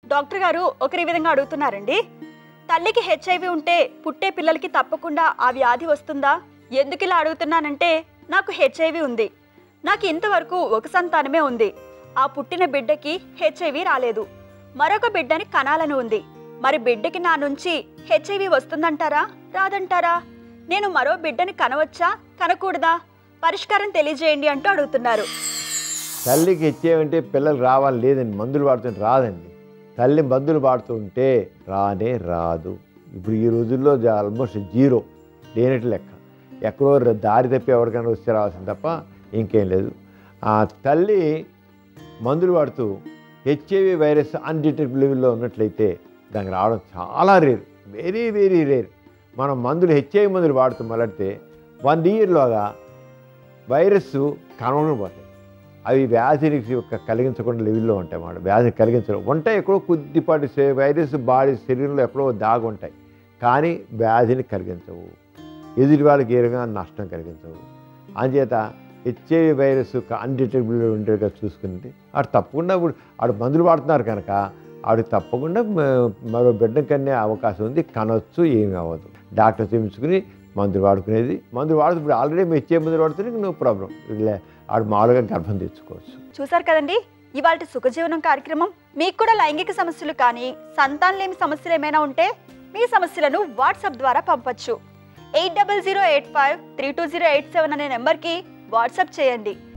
doctor గారు ఒకరి విధంగా అడుగుతున్నారండి తల్లికి హెచ్ఐవి ఉంటే పుట్టే పిల్లలకి తప్పకుండా ఆ వ్యాధి వస్తుందా ఎందుకు ఇలా అడుగుతున్నానంటే నాకు హెచ్ఐవి ఉంది నాకు ఇంతవరకు ఒక సంతానమే ఉంది ఆ పుట్టిన బిడ్డకి హెచ్ఐవి రాలేదు మరొక బిడ్డని కనాలని ఉంది మరి బిడ్డకి నా నుంచి హెచ్ఐవి వస్తుందంటారా రాదంటారా నేను మరో బిడ్డని కనవచ్చా కనకూడదా పరిష్కారం తెలియజేయండి అంటూ అడుగుతున్నారు తల్లికి ఇచ్చేవంటే పిల్లలు రావాలి లేదండి మందులు వాడుతుంటే రాదండి తల్లి మందులు వాడుతూ ఉంటే రానే రాదు ఇప్పుడు ఈ రోజుల్లో ఆల్మోస్ట్ జీరో లేనట్టు లెక్క ఎక్కడో ర- దారి తప్పి ఎవరికైనా వస్తే రావాల్సింది తప్ప ఇంకేం లేదు ఆ తల్లి మందులు వాడుతూ హెచ్ఐవి వైరస్ అన్డిటెక్టబుల్ లెవెల్లో ఉన్నట్లయితే దానికి రావడం చాలా రేర్ వెరీ వెరీ రేర్ మనం మందులు హెచ్ఐవి మందులు వాడుతూ మొదలెడితే వన్ ఇయర్లోగా వైరస్ కనవడం పోతాయి అవి వ్యాధిని యొక్క కలిగించకుండా లెవెల్లో ఉంటాయి అన్నమాట వ్యాధిని కలిగించడం ఉంటాయి ఎక్కడో కొద్దిపాటి సే- వైరస్ బాడీ శరీరంలో ఎక్కడో దాగి ఉంటాయి కానీ వ్యాధిని కలిగించవు ఎదుటి వాళ్ళకి ఏ విధంగా నష్టం కలిగించవు అంచేత హెచ్ఐవి వైరస్ అన్డిటెక్టబుల్ ఉండేగా చూసుకుంటే ఆడు తప్పకుండా ఇప్పుడు ఆడు మందులు వాడుతున్నారు కనుక ఆడు తప్పకుండా మ- మరో బిడ్డ కన్నే అవకాశం ఉంది కనొచ్చు ఏమీ అవ్వదు డాక్టర్ చూపించుకుని మందులు వాడుకునేది మందులు వాడుతూ ఇప్పుడు ఆల్రెడీ మేము ఇచ్చే మందులు వాడుతుంటే నో ప్రాబ్లం ఆడు మామూలుగా గర్భం తెచ్చుకోవచ్చు చూసారు కదండి ఇవాళ సుఖజీవనం కార్యక్రమం మీకు కూడా లైంగిక సమస్యలు కానీ సంతానలేమి సమస్యలు ఏమైనా ఉంటే మీ సమస్యలను వాట్సాప్ ద్వారా పంపొచ్చు eight double zero eight five three two zero eight seven అనే నెంబర్కి వాట్సాప్ చేయండి